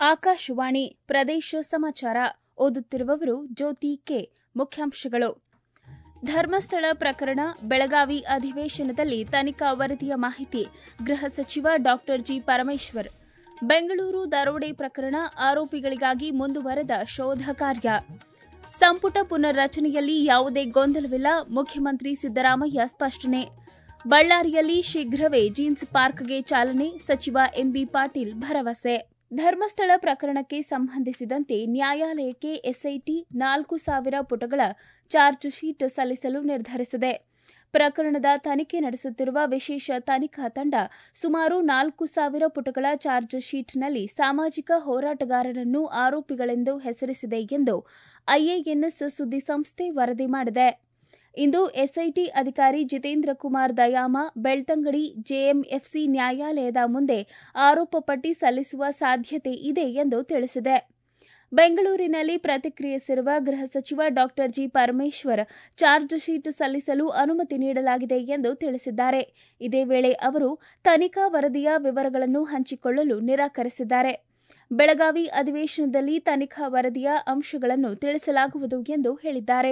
ಆಕಾಶವಾಣಿ ಪ್ರದೇಶ ಸಮಾಚಾರ ಓದುತ್ತಿರುವವರು ಜ್ಯೋತಿ ಕೆ ಮುಖ್ಯಾಂಶಗಳು ಧರ್ಮಸ್ಥಳ ಪ್ರಕರಣ ಬೆಳಗಾವಿ ಅಧಿವೇಶನದಲ್ಲಿ ತನಿಖಾ ವರದಿಯ ಮಾಹಿತಿ ಗೃಹ ಸಚಿವ ಡಾ ಜಿ ಪರಮೇಶ್ವರ್ ಬೆಂಗಳೂರು ದರೋಡೆ ಪ್ರಕರಣ ಆರೋಪಿಗಳಿಗಾಗಿ ಮುಂದುವರೆದ ಶೋಧ ಕಾರ್ಯ ಸಂಪುಟ ಪುನರ್ರಚನೆಯಲ್ಲಿ ಯಾವುದೇ ಗೊಂದಲವಿಲ್ಲ ಮುಖ್ಯಮಂತ್ರಿ ಸಿದ್ದರಾಮಯ್ಯ ಸ್ಪಷ್ಟನೆ ಬಳ್ಳಾರಿಯಲ್ಲಿ ಶೀಘ್ರವೇ ಜೀನ್ಸ್ ಪಾರ್ಕ್ಗೆ ಚಾಲನೆ ಸಚಿವ ಎಂಬಿ ಪಾಟೀಲ್ ಭರವಸೆ ಧರ್ಮಸ್ಥಳ ಪ್ರಕರಣಕ್ಕೆ ಸಂಬಂಧಿಸಿದಂತೆ ನ್ಯಾಯಾಲಯಕ್ಕೆ ಎಸ್ಐಟಿ ನಾಲ್ಕು ಸಾವಿರ ಪುಟಗಳ ಚಾರ್ಜ್ ಶೀಟ್ ಸಲ್ಲಿಸಲು ನಿರ್ಧರಿಸಿದೆ ಪ್ರಕರಣದ ತನಿಖೆ ನಡೆಸುತ್ತಿರುವ ವಿಶೇಷ ತನಿಖಾ ತಂಡ ಸುಮಾರು ನಾಲ್ಕು ಸಾವಿರ ಪುಟಗಳ ಚಾರ್ಜ್ ಶೀಟ್ನಲ್ಲಿ ಸಾಮಾಜಿಕ ಹೋರಾಟಗಾರರನ್ನು ಆರೋಪಿಗಳೆಂದು ಹೆಸರಿಸಿದೆ ಎಂದು ಐಎಎನ್ಎಸ್ ಸುದ್ದಿಸಂಸ್ಥೆ ವರದಿ ಮಾಡಿದೆ ಇಂದು ಎಸ್ಐಟಿ ಅಧಿಕಾರಿ ಜಿತೇಂದ್ರ ಕುಮಾರ್ ದಯಾಮ ಬೆಳ್ತಂಗಡಿ ಜೆಎಂಎಫ್ಸಿ ನ್ಯಾಯಾಲಯದ ಮುಂದೆ ಆರೋಪ ಪಟ್ಟಿ ಸಲ್ಲಿಸುವ ಸಾಧ್ಯತೆ ಇದೆ ಎಂದು ತಿಳಿಸಿದೆ ಬೆಂಗಳೂರಿನಲ್ಲಿ ಪ್ರತಿಕ್ರಿಯಿಸಿರುವ ಗೃಹ ಸಚಿವ ಡಾ ಜಿ ಪರಮೇಶ್ವರ್ ಚಾರ್ಜ್ ಶೀಟ್ ಸಲ್ಲಿಸಲು ಅನುಮತಿ ನೀಡಲಾಗಿದೆ ಎಂದು ತಿಳಿಸಿದ್ದಾರೆ ಇದೇ ವೇಳೆ ಅವರು ತನಿಖಾ ವರದಿಯ ವಿವರಗಳನ್ನು ಹಂಚಿಕೊಳ್ಳಲು ನಿರಾಕರಿಸಿದ್ದಾರೆ ಬೆಳಗಾವಿ ಅಧಿವೇಶನದಲ್ಲಿ ತನಿಖಾ ವರದಿಯ ಅಂಶಗಳನ್ನು ತಿಳಿಸಲಾಗುವುದು ಎಂದು ಹೇಳಿದ್ದಾರೆ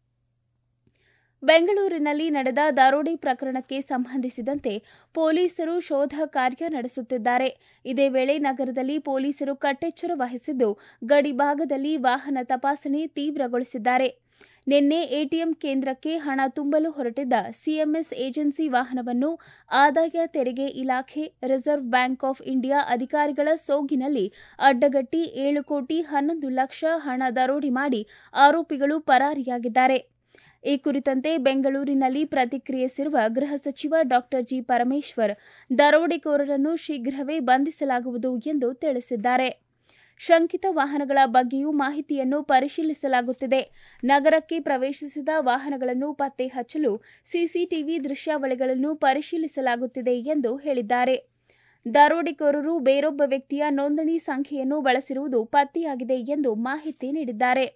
ಬೆಂಗಳೂರಿನಲ್ಲಿ ನಡೆದ ದರೋಡೆ ಪ್ರಕರಣಕ್ಕೆ ಸಂಬಂಧಿಸಿದಂತೆ ಪೊಲೀಸರು ಶೋಧ ಕಾರ್ಯ ನಡೆಸುತ್ತಿದ್ದಾರೆ ಇದೇ ವೇಳೆ ನಗರದಲ್ಲಿ ಪೊಲೀಸರು ಕಟ್ಟೆಚ್ಚರ ವಹಿಸಿದ್ದು ಗಡಿ ಭಾಗದಲ್ಲಿ ವಾಹನ ತಪಾಸಣೆ ತೀವ್ರಗೊಳಿಸಿದ್ದಾರೆ ನಿನ್ನೆ ಎಟಿಎಂ ಕೇಂದ್ರಕ್ಕೆ ಹಣ ತುಂಬಲು ಹೊರಟಿದ್ದ ಸಿಎಂಎಸ್ ಏಜೆನ್ಸಿ ವಾಹನವನ್ನು ಆದಾಯ ತೆರಿಗೆ ಇಲಾಖೆ ರಿಸರ್ವ್ ಬ್ಯಾಂಕ್ ಆಫ್ ಇಂಡಿಯಾ ಅಧಿಕಾರಿಗಳ ಸೋಗಿನಲ್ಲಿ ಅಡ್ಡಗಟ್ಟಿ ಏಳು ಕೋಟಿ ಹನ್ನೊಂದು ಲಕ್ಷ ಹಣ ದರೋಡೆ ಮಾಡಿ ಆರೋಪಿಗಳು ಪರಾರಿಯಾಗಿದ್ದಾರೆ ಈ ಕುರಿತಂತೆ ಬೆಂಗಳೂರಿನಲ್ಲಿ ಪ್ರತಿಕ್ರಿಯಿಸಿರುವ ಗೃಹ ಸಚಿವ ಡಾ ಜಿ ಪರಮೇಶ್ವರ್ ದರೋಡೆಕೋರರನ್ನು ಶೀಘ್ರವೇ ಬಂಧಿಸಲಾಗುವುದು ಎಂದು ತಿಳಿಸಿದ್ದಾರೆ ಶಂಕಿತ ವಾಹನಗಳ ಬಗ್ಗೆಯೂ ಮಾಹಿತಿಯನ್ನು ಪರಿಶೀಲಿಸಲಾಗುತ್ತಿದೆ ನಗರಕ್ಕೆ ಪ್ರವೇಶಿಸಿದ ವಾಹನಗಳನ್ನು ಪತ್ತೆ ಹಚ್ಚಲು ಸಿಸಿಟಿವಿ ದೃಶ್ಯಾವಳಿಗಳನ್ನು ಪರಿಶೀಲಿಸಲಾಗುತ್ತಿದೆ ಎಂದು ಹೇಳಿದ್ದಾರೆ ದರೋಡೆಕೋರರು ಬೇರೊಬ್ಬ ವ್ಯಕ್ತಿಯ ನೋಂದಣಿ ಸಂಖ್ಯೆಯನ್ನು ಬಳಸಿರುವುದು ಪತ್ತೆಯಾಗಿದೆ ಎಂದು ಮಾಹಿತಿ ನೀಡಿದ್ದಾರೆ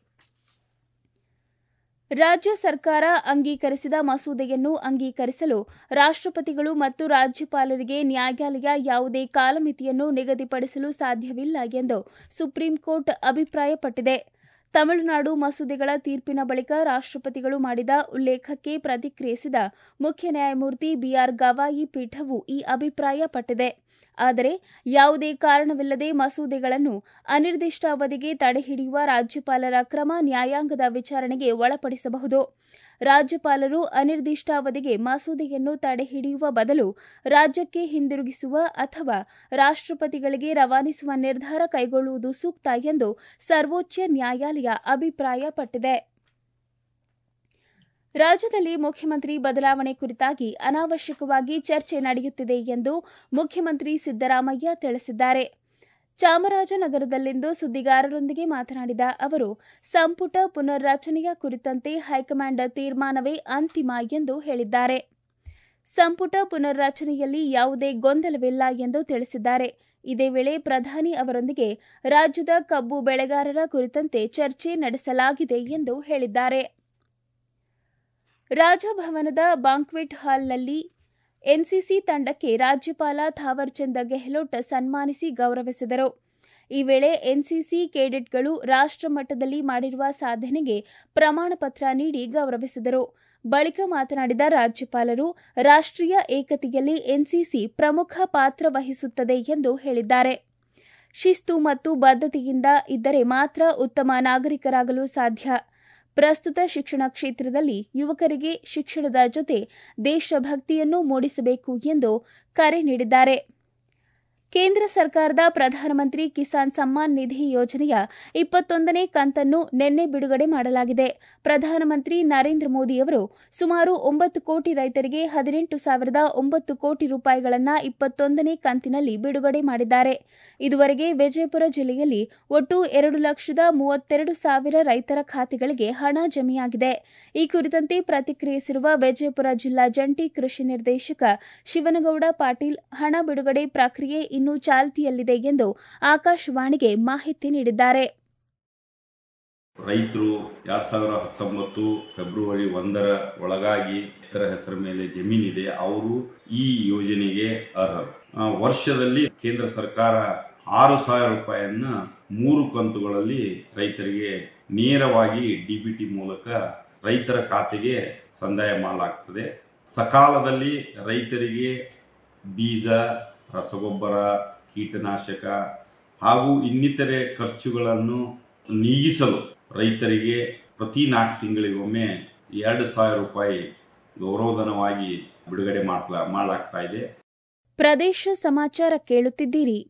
ರಾಜ್ಯ ಸರ್ಕಾರ ಅಂಗೀಕರಿಸಿದ ಮಸೂದೆಯನ್ನು ಅಂಗೀಕರಿಸಲು ರಾಷ್ಟಪತಿಗಳು ಮತ್ತು ರಾಜ್ಯಪಾಲರಿಗೆ ನ್ಯಾಯಾಲಯ ಯಾವುದೇ ಕಾಲಮಿತಿಯನ್ನು ನಿಗದಿಪಡಿಸಲು ಸಾಧ್ಯವಿಲ್ಲ ಎಂದು ಸುಪ್ರೀಂ ಕೋರ್ಟ್ ಅಭಿಪ್ರಾಯಪಟ್ಟಿದೆ ತಮಿಳುನಾಡು ಮಸೂದೆಗಳ ತೀರ್ಪಿನ ಬಳಿಕ ರಾಷ್ಟಪತಿಗಳು ಮಾಡಿದ ಉಲ್ಲೇಖಕ್ಕೆ ಪ್ರತಿಕ್ರಿಯಿಸಿದ ಮುಖ್ಯ ನ್ಯಾಯಮೂರ್ತಿ ಬಿಆರ್ ಗವಾಯಿ ಪೀಠವು ಈ ಅಭಿಪ್ರಾಯಪಟ್ಟಿದೆ ಆದರೆ ಯಾವುದೇ ಕಾರಣವಿಲ್ಲದೆ ಮಸೂದೆಗಳನ್ನು ಅನಿರ್ದಿಷ್ಟಾವಧಿಗೆ ತಡೆಹಿಡಿಯುವ ರಾಜ್ಯಪಾಲರ ಕ್ರಮ ನ್ಯಾಯಾಂಗದ ವಿಚಾರಣೆಗೆ ಒಳಪಡಿಸಬಹುದು ರಾಜ್ಯಪಾಲರು ಅನಿರ್ದಿಷ್ಟಾವಧಿಗೆ ಮಸೂದೆಯನ್ನು ತಡೆಹಿಡಿಯುವ ಬದಲು ರಾಜ್ಯಕ್ಕೆ ಹಿಂದಿರುಗಿಸುವ ಅಥವಾ ರಾಷ್ಟಪತಿಗಳಿಗೆ ರವಾನಿಸುವ ನಿರ್ಧಾರ ಕೈಗೊಳ್ಳುವುದು ಸೂಕ್ತ ಎಂದು ಸರ್ವೋಚ್ಚ ನ್ಯಾಯಾಲಯ ಅಭಿಪ್ರಾಯಪಟ್ಟಿದೆ ರಾಜ್ಯದಲ್ಲಿ ಮುಖ್ಯಮಂತ್ರಿ ಬದಲಾವಣೆ ಕುರಿತಾಗಿ ಅನಾವಶ್ಯಕವಾಗಿ ಚರ್ಚೆ ನಡೆಯುತ್ತಿದೆ ಎಂದು ಮುಖ್ಯಮಂತ್ರಿ ಸಿದ್ದರಾಮಯ್ಯ ತಿಳಿಸಿದ್ದಾರೆ ಚಾಮರಾಜನಗರದಲ್ಲಿಂದು ಸುದ್ದಿಗಾರರೊಂದಿಗೆ ಮಾತನಾಡಿದ ಅವರು ಸಂಪುಟ ಪುನರ್ರಚನೆಯ ಕುರಿತಂತೆ ಹೈಕಮಾಂಡ್ ತೀರ್ಮಾನವೇ ಅಂತಿಮ ಎಂದು ಹೇಳಿದ್ದಾರೆ ಸಂಪುಟ ಪುನರ್ರಚನೆಯಲ್ಲಿ ಯಾವುದೇ ಗೊಂದಲವಿಲ್ಲ ಎಂದು ತಿಳಿಸಿದ್ದಾರೆ ಇದೇ ವೇಳೆ ಪ್ರಧಾನಿ ಅವರೊಂದಿಗೆ ರಾಜ್ಯದ ಕಬ್ಬು ಬೆಳೆಗಾರರ ಕುರಿತಂತೆ ಚರ್ಚೆ ನಡೆಸಲಾಗಿದೆ ಎಂದು ಹೇಳಿದ್ದಾರೆ ರಾಜಭವನದ ಬಾಂಕ್ವೆಟ್ ಹಾಲ್ನಲ್ಲಿ ಎನ್ಸಿಸಿ ತಂಡಕ್ಕೆ ರಾಜ್ಯಪಾಲ ಥಾವರ್ಚಂದ್ ಗೆಹ್ಲೋಟ್ ಸನ್ಮಾನಿಸಿ ಗೌರವಿಸಿದರು ಈ ವೇಳೆ ಎನ್ಸಿಸಿ ಕೆಡೆಟ್ಗಳು ರಾಷ್ಟಮಟ್ಟದಲ್ಲಿ ಮಾಡಿರುವ ಸಾಧನೆಗೆ ಪ್ರಮಾಣ ಪತ್ರ ನೀಡಿ ಗೌರವಿಸಿದರು ಬಳಿಕ ಮಾತನಾಡಿದ ರಾಜ್ಯಪಾಲರು ರಾಷ್ಟೀಯ ಏಕತೆಯಲ್ಲಿ ಎನ್ಸಿಸಿ ಪ್ರಮುಖ ಪಾತ್ರ ವಹಿಸುತ್ತದೆ ಎಂದು ಹೇಳಿದ್ದಾರೆ ಶಿಸ್ತು ಮತ್ತು ಬದ್ಧತೆಯಿಂದ ಇದ್ದರೆ ಮಾತ್ರ ಉತ್ತಮ ನಾಗರಿಕರಾಗಲು ಸಾಧ್ಯ ಪ್ರಸ್ತುತ ಶಿಕ್ಷಣ ಕ್ಷೇತ್ರದಲ್ಲಿ ಯುವಕರಿಗೆ ಶಿಕ್ಷಣದ ಜೊತೆ ದೇಶಭಕ್ತಿಯನ್ನು ಮೂಡಿಸಬೇಕು ಎಂದು ಕರೆ ನೀಡಿದ್ದಾರೆ ಕೇಂದ್ರ ಸರ್ಕಾರದ ಪ್ರಧಾನಮಂತ್ರಿ ಕಿಸಾನ್ ಸಮ್ಮಾನ್ ನಿಧಿ ಯೋಜನೆಯ ಇಪ್ಪತ್ತೊಂದನೇ ಕಂತನ್ನು ನಿನ್ನೆ ಬಿಡುಗಡೆ ಮಾಡಲಾಗಿದೆ ಪ್ರಧಾನಮಂತ್ರಿ ನರೇಂದ್ರ ಮೋದಿಯವರು ಸುಮಾರು ಒಂಬತ್ತು ಕೋಟಿ ರೈತರಿಗೆ ಹದಿನೆಂಟು ಸಾವಿರದ ಒಂಬತ್ತು ಕೋಟಿ ರೂಪಾಯಿಗಳನ್ನು ಇಪ್ಪತ್ತೊಂದನೇ ಕಂತಿನಲ್ಲಿ ಬಿಡುಗಡೆ ಮಾಡಿದ್ದಾರೆ ಇದುವರೆಗೆ ವಿಜಯಪುರ ಜಿಲ್ಲೆಯಲ್ಲಿ ಒಟ್ಟು ಎರಡು ಲಕ್ಷದ ಮೂವತ್ತೆರಡು ಸಾವಿರ ರೈತರ ಖಾತೆಗಳಿಗೆ ಹಣ ಜಮೆಯಾಗಿದೆ ಈ ಕುರಿತಂತೆ ಪ್ರತಿಕ್ರಿಯಿಸಿರುವ ವಿಜಯಪುರ ಜಿಲ್ಲಾ ಜಂಟಿ ಕೃಷಿ ನಿರ್ದೇಶಕ ಶಿವನಗೌಡ ಪಾಟೀಲ್ ಹಣ ಬಿಡುಗಡೆ ಪ್ರಕ್ರಿಯೆ ಇನ್ನೂ ಚಾಲ್ತಿಯಲ್ಲಿದೆ ಎಂದು ಆಕಾಶವಾಣಿಗೆ ಮಾಹಿತಿ ನೀಡಿದ್ದಾರೆ ರೈತರು ಎರಡ್ ಸಾವಿರ ಹತ್ತೊಂಬತ್ತು ಫೆಬ್ರವರಿ ಒಂದರ ಒಳಗಾಗಿ ರೈತರ ಹೆಸರ ಮೇಲೆ ಜಮೀನಿದೆ ಅವರು ಈ ಯೋಜನೆಗೆ ಅರ್ಹರು ಆ, ವರ್ಷದಲ್ಲಿ ಕೇಂದ್ರ ಸರ್ಕಾರ ಆರು ಸಾವಿರ ರೂಪಾಯಿಯನ್ನ ಮೂರು ಕಂತುಗಳಲ್ಲಿ ರೈತರಿಗೆ ನೇರವಾಗಿ ಡಿಬಿಟಿ ಮೂಲಕ ರೈತರ ಖಾತೆಗೆ ಸಂದಾಯ ಮಾಡಲಾಗ್ತದೆ ಸಕಾಲದಲ್ಲಿ ರೈತರಿಗೆ ಬೀಜ ರಸಗೊಬ್ಬರ ಕೀಟನಾಶಕ ಹಾಗೂ ಇನ್ನಿತರೆ ಖರ್ಚುಗಳನ್ನು ನೀಗಿಸಲು ರೈತರಿಗೆ ಪ್ರತಿ ನಾಲ್ಕು ತಿಂಗಳಿಗೊಮ್ಮೆ ಎರಡು ಸಾವಿರ ರೂಪಾಯಿ ಗೌರವಧನವಾಗಿ ಬಿಡುಗಡೆ ಮಾಡ್ಲಾ ಮಾಡಲಾಗ್ತಾ ಇದೆ ಪ್ರದೇಶ ಸಮಾಚಾರ ಕೇಳುತ್ತಿದ್ದೀರಿ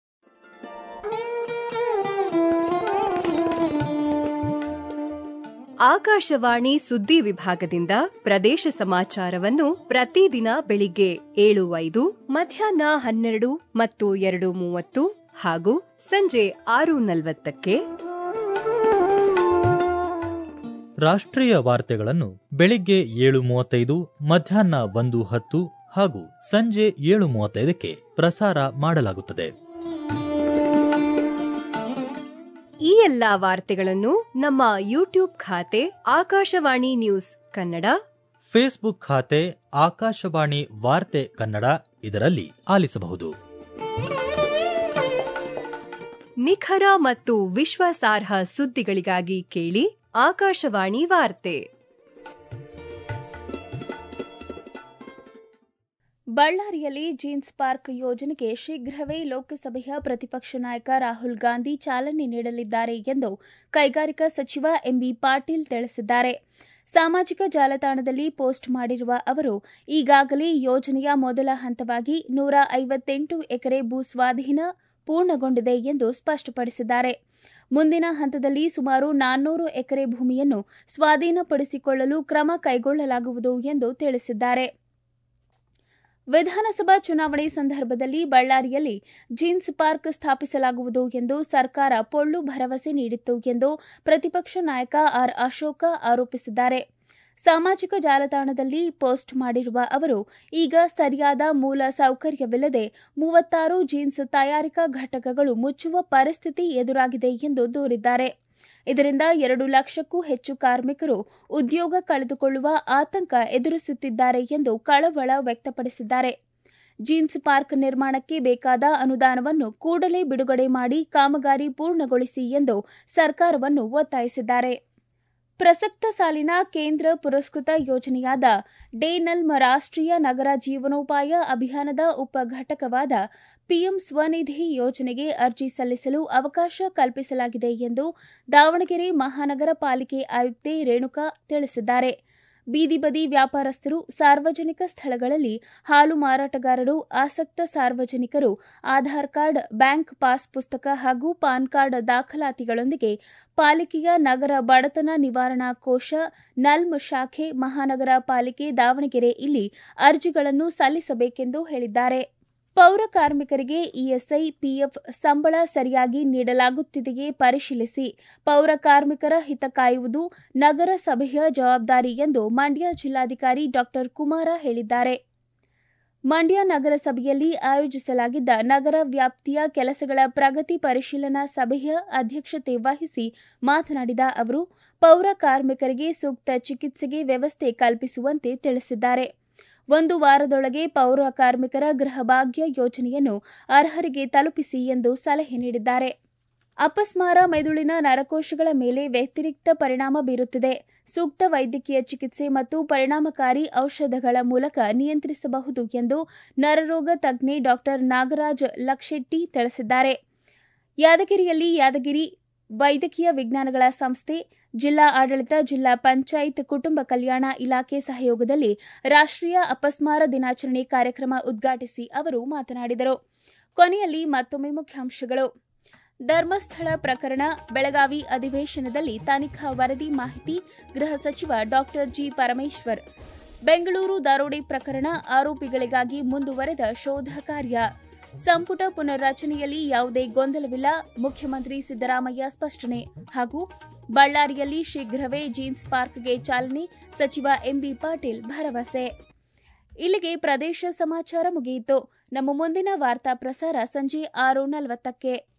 ಆಕಾಶವಾಣಿ ಸುದ್ದಿ ವಿಭಾಗದಿಂದ ಪ್ರದೇಶ ಸಮಾಚಾರವನ್ನು ಪ್ರತಿದಿನ ಬೆಳಿಗ್ಗೆ ಏಳು ಐದು ಮಧ್ಯಾಹ್ನ ಹನ್ನೆರಡು ಮತ್ತು ಎರಡು ಮೂವತ್ತು ಹಾಗೂ ಸಂಜೆ ಆರು ನಲವತ್ತಕ್ಕೆ ರಾಷ್ಟ್ರೀಯ ವಾರ್ತೆಗಳನ್ನು ಬೆಳಿಗ್ಗೆ ಏಳು ಮೂವತ್ತೈದು ಮಧ್ಯಾಹ್ನ ಒಂದು ಹತ್ತು ಹಾಗೂ ಸಂಜೆ ಏಳು ಮೂವತ್ತೈದಕ್ಕೆ ಪ್ರಸಾರ ಮಾಡಲಾಗುತ್ತದೆ ಈ ಎಲ್ಲಾ ವಾರ್ತೆಗಳನ್ನು ನಮ್ಮ ಯೂಟ್ಯೂಬ್ ಖಾತೆ ಆಕಾಶವಾಣಿ ನ್ಯೂಸ್ ಕನ್ನಡ ಫೇಸ್ಬುಕ್ ಖಾತೆ ಆಕಾಶವಾಣಿ ವಾರ್ತೆ ಕನ್ನಡ ಇದರಲ್ಲಿ ಆಲಿಸಬಹುದು ನಿಖರ ಮತ್ತು ವಿಶ್ವಾಸಾರ್ಹ ಸುದ್ದಿಗಳಿಗಾಗಿ ಕೇಳಿ ಆಕಾಶವಾಣಿ ವಾರ್ತೆ ಬಳ್ಳಾರಿಯಲ್ಲಿ ಜೀನ್ಸ್ ಪಾರ್ಕ್ ಯೋಜನೆಗೆ ಶೀಘ್ರವೇ ಲೋಕಸಭೆಯ ಪ್ರತಿಪಕ್ಷ ನಾಯಕ ರಾಹುಲ್ ಗಾಂಧಿ ಚಾಲನೆ ನೀಡಲಿದ್ದಾರೆ ಎಂದು ಕೈಗಾರಿಕಾ ಸಚಿವ ಎಂಬಿ ಪಾಟೀಲ್ ತಿಳಿಸಿದ್ದಾರೆ ಸಾಮಾಜಿಕ ಜಾಲತಾಣದಲ್ಲಿ ಪೋಸ್ಟ್ ಮಾಡಿರುವ ಅವರು ಈಗಾಗಲೇ ಯೋಜನೆಯ ಮೊದಲ ಹಂತವಾಗಿ ನೂರ ಐವತ್ತೆಂಟು ಎಕರೆ ಭೂ ಸ್ವಾಧೀನ ಪೂರ್ಣಗೊಂಡಿದೆ ಎಂದು ಸ್ಪಷ್ಟಪಡಿಸಿದ್ದಾರೆ ಮುಂದಿನ ಹಂತದಲ್ಲಿ ಸುಮಾರು ನಾನ್ನೂರು ಎಕರೆ ಭೂಮಿಯನ್ನು ಸ್ವಾಧೀನಪಡಿಸಿಕೊಳ್ಳಲು ಕ್ರಮ ಕೈಗೊಳ್ಳಲಾಗುವುದು ಎಂದು ತಿಳಿಸಿದ್ದಾರೆ ವಿಧಾನಸಭಾ ಚುನಾವಣೆ ಸಂದರ್ಭದಲ್ಲಿ ಬಳ್ಳಾರಿಯಲ್ಲಿ ಜೀನ್ಸ್ ಪಾರ್ಕ್ ಸ್ಥಾಪಿಸಲಾಗುವುದು ಎಂದು ಸರ್ಕಾರ ಪೊಳ್ಳು ಭರವಸೆ ನೀಡಿತ್ತು ಎಂದು ಪ್ರತಿಪಕ್ಷ ನಾಯಕ ಆರ್ ಅಶೋಕ ಆರೋಪಿಸಿದ್ದಾರೆ ಸಾಮಾಜಿಕ ಜಾಲತಾಣದಲ್ಲಿ ಪೋಸ್ಟ್ ಮಾಡಿರುವ ಅವರು ಈಗ ಸರಿಯಾದ ಮೂಲ ಸೌಕರ್ಯವಿಲ್ಲದೆ ಮೂವತ್ತಾರು ಜೀನ್ಸ್ ತಯಾರಿಕಾ ಘಟಕಗಳು ಮುಚ್ಚುವ ಪರಿಸ್ಥಿತಿ ಎದುರಾಗಿದೆ ಎಂದು ದೂರಿದ್ದಾರೆ ಇದರಿಂದ ಎರಡು ಲಕ್ಷಕ್ಕೂ ಹೆಚ್ಚು ಕಾರ್ಮಿಕರು ಉದ್ಯೋಗ ಕಳೆದುಕೊಳ್ಳುವ ಆತಂಕ ಎದುರಿಸುತ್ತಿದ್ದಾರೆ ಎಂದು ಕಳವಳ ವ್ಯಕ್ತಪಡಿಸಿದ್ದಾರೆ ಜೀನ್ಸ್ ಪಾರ್ಕ್ ನಿರ್ಮಾಣಕ್ಕೆ ಬೇಕಾದ ಅನುದಾನವನ್ನು ಕೂಡಲೇ ಬಿಡುಗಡೆ ಮಾಡಿ ಕಾಮಗಾರಿ ಪೂರ್ಣಗೊಳಿಸಿ ಎಂದು ಸರ್ಕಾರವನ್ನು ಒತ್ತಾಯಿಸಿದ್ದಾರೆ ಪ್ರಸಕ್ತ ಸಾಲಿನ ಕೇಂದ್ರ ಪುರಸ್ಕೃತ ಯೋಜನೆಯಾದ ಡೇನಲ್ಮ್ ರಾಷ್ಟ್ರೀಯ ನಗರ ಜೀವನೋಪಾಯ ಅಭಿಯಾನದ ಉಪ ಘಟಕವಾದ ಪಿಎಂ ಸ್ವನಿಧಿ ಯೋಜನೆಗೆ ಅರ್ಜಿ ಸಲ್ಲಿಸಲು ಅವಕಾಶ ಕಲ್ಪಿಸಲಾಗಿದೆ ಎಂದು ದಾವಣಗೆರೆ ಮಹಾನಗರ ಪಾಲಿಕೆ ಆಯುಕ್ತೆ ರೇಣುಕಾ ತಿಳಿಸಿದ್ದಾರೆ ಬೀದಿ ಬದಿ ವ್ಯಾಪಾರಸ್ಥರು ಸಾರ್ವಜನಿಕ ಸ್ಥಳಗಳಲ್ಲಿ ಹಾಲು ಮಾರಾಟಗಾರರು ಆಸಕ್ತ ಸಾರ್ವಜನಿಕರು ಆಧಾರ್ ಕಾರ್ಡ್ ಬ್ಯಾಂಕ್ ಪಾಸ್ ಪುಸ್ತಕ ಹಾಗೂ ಪಾನ್ ಕಾರ್ಡ್ ದಾಖಲಾತಿಗಳೊಂದಿಗೆ ಪಾಲಿಕೆಯ ನಗರ ಬಡತನ ನಿವಾರಣಾ ಕೋಶ ನಲ್ಮ್ ಶಾಖೆ ಮಹಾನಗರ ಪಾಲಿಕೆ ದಾವಣಗೆರೆ ಇಲ್ಲಿ ಅರ್ಜಿಗಳನ್ನು ಸಲ್ಲಿಸಬೇಕೆಂದು ಹೇಳಿದ್ದಾರೆ ಪೌರ ಕಾರ್ಮಿಕರಿಗೆ ಇಎಸ್ಐ ಪಿಎಫ್ ಸಂಬಳ ಸರಿಯಾಗಿ ನೀಡಲಾಗುತ್ತಿದೆಯೇ ಪರಿಶೀಲಿಸಿ ಪೌರ ಕಾರ್ಮಿಕರ ಹಿತ ಕಾಯುವುದು ನಗರಸಭೆಯ ಜವಾಬ್ದಾರಿ ಎಂದು ಮಂಡ್ಯ ಜಿಲ್ಲಾಧಿಕಾರಿ ಡಾ ಕುಮಾರ ಹೇಳಿದ್ದಾರೆ ಮಂಡ್ಯ ನಗರಸಭೆಯಲ್ಲಿ ಆಯೋಜಿಸಲಾಗಿದ್ದ ನಗರ ವ್ಯಾಪ್ತಿಯ ಕೆಲಸಗಳ ಪ್ರಗತಿ ಪರಿಶೀಲನಾ ಸಭೆಯ ಅಧ್ಯಕ್ಷತೆ ವಹಿಸಿ ಮಾತನಾಡಿದ ಅವರು ಪೌರ ಕಾರ್ಮಿಕರಿಗೆ ಸೂಕ್ತ ಚಿಕಿತ್ಸೆಗೆ ವ್ಯವಸ್ಥೆ ಕಲ್ಪಿಸುವಂತೆ ತಿಳಿಸಿದ್ದಾರೆ ಒಂದು ವಾರದೊಳಗೆ ಪೌರ ಕಾರ್ಮಿಕರ ಗೃಹಭಾಗ್ಯ ಯೋಜನೆಯನ್ನು ಅರ್ಹರಿಗೆ ತಲುಪಿಸಿ ಎಂದು ಸಲಹೆ ನೀಡಿದ್ದಾರೆ ಅಪಸ್ಮಾರ ಮೆದುಳಿನ ನರಕೋಶಗಳ ಮೇಲೆ ವ್ಯತಿರಿಕ್ತ ಪರಿಣಾಮ ಬೀರುತ್ತಿದೆ ಸೂಕ್ತ ವೈದ್ಯಕೀಯ ಚಿಕಿತ್ಸೆ ಮತ್ತು ಪರಿಣಾಮಕಾರಿ ಔಷಧಗಳ ಮೂಲಕ ನಿಯಂತ್ರಿಸಬಹುದು ಎಂದು ನರರೋಗ ತಜ್ಞೆ ಡಾ ನಾಗರಾಜ್ ಲಕ್ಷೆಟ್ಟಿ ತಿಳಿಸಿದ್ದಾರೆ ಯಾದಗಿರಿಯಲ್ಲಿ ಯಾದಗಿರಿ ವೈದ್ಯಕೀಯ ವಿಜ್ಞಾನಗಳ ಸಂಸ್ಥೆ ಜಿಲ್ಲಾ ಆಡಳಿತ ಜಿಲ್ಲಾ ಪಂಚಾಯತ್ ಕುಟುಂಬ ಕಲ್ಯಾಣ ಇಲಾಖೆ ಸಹಯೋಗದಲ್ಲಿ ರಾಷ್ಟ್ರೀಯ ಅಪಸ್ಮಾರ ದಿನಾಚರಣೆ ಕಾರ್ಯಕ್ರಮ ಉದ್ಘಾಟಿಸಿ ಅವರು ಮಾತನಾಡಿದರು ಕೊನೆಯಲ್ಲಿ ಮತ್ತೊಮ್ಮೆ ಮುಖ್ಯಾಂಶಗಳು ಧರ್ಮಸ್ಥಳ ಪ್ರಕರಣ ಬೆಳಗಾವಿ ಅಧಿವೇಶನದಲ್ಲಿ ತನಿಖಾ ವರದಿ ಮಾಹಿತಿ ಗೃಹ ಸಚಿವ ಡಾ ಜಿ ಪರಮೇಶ್ವರ್ ಬೆಂಗಳೂರು ದರೋಡೆ ಪ್ರಕರಣ ಆರೋಪಿಗಳಿಗಾಗಿ ಮುಂದುವರೆದ ಶೋಧ ಕಾರ್ಯ ಸಂಪುಟ ಪುನರ್ರಚನೆಯಲ್ಲಿ ಯಾವುದೇ ಗೊಂದಲವಿಲ್ಲ ಮುಖ್ಯಮಂತ್ರಿ ಸಿದ್ದರಾಮಯ್ಯ ಸ್ಪಷ್ಟನೆ ಹಾಗೂ ಬಳ್ಳಾರಿಯಲ್ಲಿ ಶೀಘ್ರವೇ ಜೀನ್ಸ್ ಪಾರ್ಕ್ಗೆ ಚಾಲನೆ ಸಚಿವ ಎಂಬಿ ಪಾಟೀಲ್ ಭರವಸೆ ಇಲ್ಲಿಗೆ ಪ್ರದೇಶ ಸಮಾಚಾರ ಮುಗಿಯಿತು ನಮ್ಮ ಮುಂದಿನ ವಾರ್ತಾ ಪ್ರಸಾರ ಸಂಜೆ ಆರು ನಲವತ್ತಕ್ಕೆ